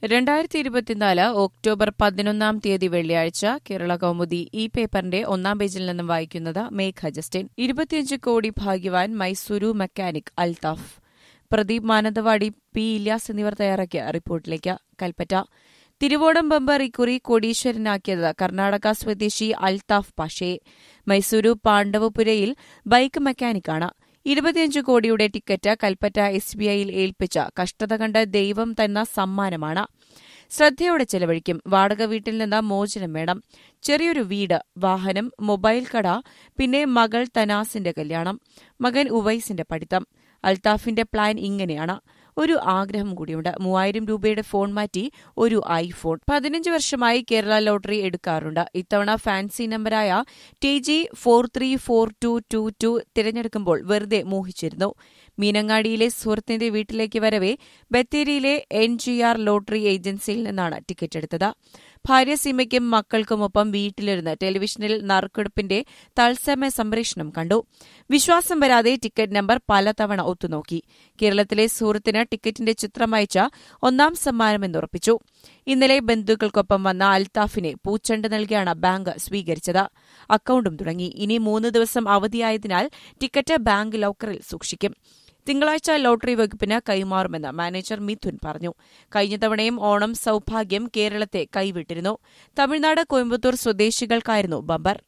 രണ്ടായിരത്തി ഇരുപത്തിനാല് ഒക്ടോബർ പതിനൊന്നാം തീയതി വെള്ളിയാഴ്ച കേരള കൗമുദി ഈ പേപ്പറിന്റെ ഒന്നാം പേജിൽ നിന്നും വായിക്കുന്നത് മേഘ ജസ്റ്റിൻ ഇരുപത്തിയഞ്ച് കോടി ഭാഗ്യവാൻ മൈസൂരു മെക്കാനിക് അൽതാഫ് പ്രദീപ് മാനന്തവാടി പി ഇല്യാസ് എന്നിവർ തയ്യാറാക്കിയ റിപ്പോർട്ടിലേക്ക് കൽപ്പറ്റ തിരുവോണം ബമ്പർ ഇക്കുറി കോടീശ്വരനാക്കിയത് കർണാടക സ്വദേശി അൽതാഫ് പാഷയെ മൈസൂരു പാണ്ഡവപുരയിൽ ബൈക്ക് മെക്കാനിക്കാണ് ഇരുപത്തിയഞ്ച് കോടിയുടെ ടിക്കറ്റ് കൽപ്പറ്റ എസ് ബി ഐയിൽ ഏൽപ്പിച്ച കഷ്ടത കണ്ട ദൈവം തന്ന സമ്മാനമാണ് ശ്രദ്ധയോടെ ചെലവഴിക്കും വാടക വീട്ടിൽ നിന്ന് മോചനം വേണം ചെറിയൊരു വീട് വാഹനം മൊബൈൽ കട പിന്നെ മകൾ തനാസിന്റെ കല്യാണം മകൻ ഉവൈസിന്റെ പഠിത്തം അൽത്താഫിന്റെ പ്ലാൻ ഇങ്ങനെയാണ് ഒരു ആഗ്രഹം കൂടിയുണ്ട് മൂവായിരം രൂപയുടെ ഫോൺ മാറ്റി ഒരു ഐഫോൺ പതിനഞ്ച് വർഷമായി കേരള ലോട്ടറി എടുക്കാറുണ്ട് ഇത്തവണ ഫാൻസി നമ്പറായ T G four three four two two two തിരഞ്ഞെടുക്കുമ്പോൾ വെറുതെ മോഹിച്ചിരുന്നു മീനങ്ങാടിയിലെ സുഹൃത്തിന്റെ വീട്ടിലേക്ക് വരവെ ബത്തേരിയിലെ എൻ ജി ആർ ലോട്ടറി ഏജൻസിയിൽ നിന്നാണ് ടിക്കറ്റ് എടുത്തത് ഭാര്യ സീമയ്ക്കും മക്കൾക്കുമൊപ്പം വീട്ടിലിരുന്ന് ടെലിവിഷനിൽ നറുക്കെടുപ്പിന്റെ തത്സമയ സംപ്രേഷണം കണ്ടു വിശ്വാസം വരാതെ ടിക്കറ്റ് നമ്പർ പലതവണ ഒത്തുനോക്കി കേരളത്തിലെ സുഹൃത്തിന് ടിക്കറ്റിന്റെ ചിത്രം അയച്ച ഒന്നാം സമ്മാനമെന്നുറപ്പിച്ചു ഇന്നലെ ബന്ധുക്കൾക്കൊപ്പം വന്ന അൽത്താഫിനെ പൂച്ചണ്ട് നൽകിയാണ് ബാങ്ക് സ്വീകരിച്ചത് അക്കൌണ്ടും തുടങ്ങി ഇനി മൂന്ന് ദിവസം അവധിയായതിനാൽ ടിക്കറ്റ് ബാങ്ക് ലോക്കറിൽ സൂക്ഷിക്കും തിങ്കളാഴ്ച ലോട്ടറി വകുപ്പിന് കൈമാറുമെന്ന് മാനേജർ മിഥുൻ പറഞ്ഞു കഴിഞ്ഞ തവണയും ഓണം സൌഭാഗ്യം കേരളത്തെ കൈവിട്ടിരുന്നു തമിഴ്നാട് കോയമ്പത്തൂർ സ്വദേശികൾക്കായിരുന്നു ബമ്പർ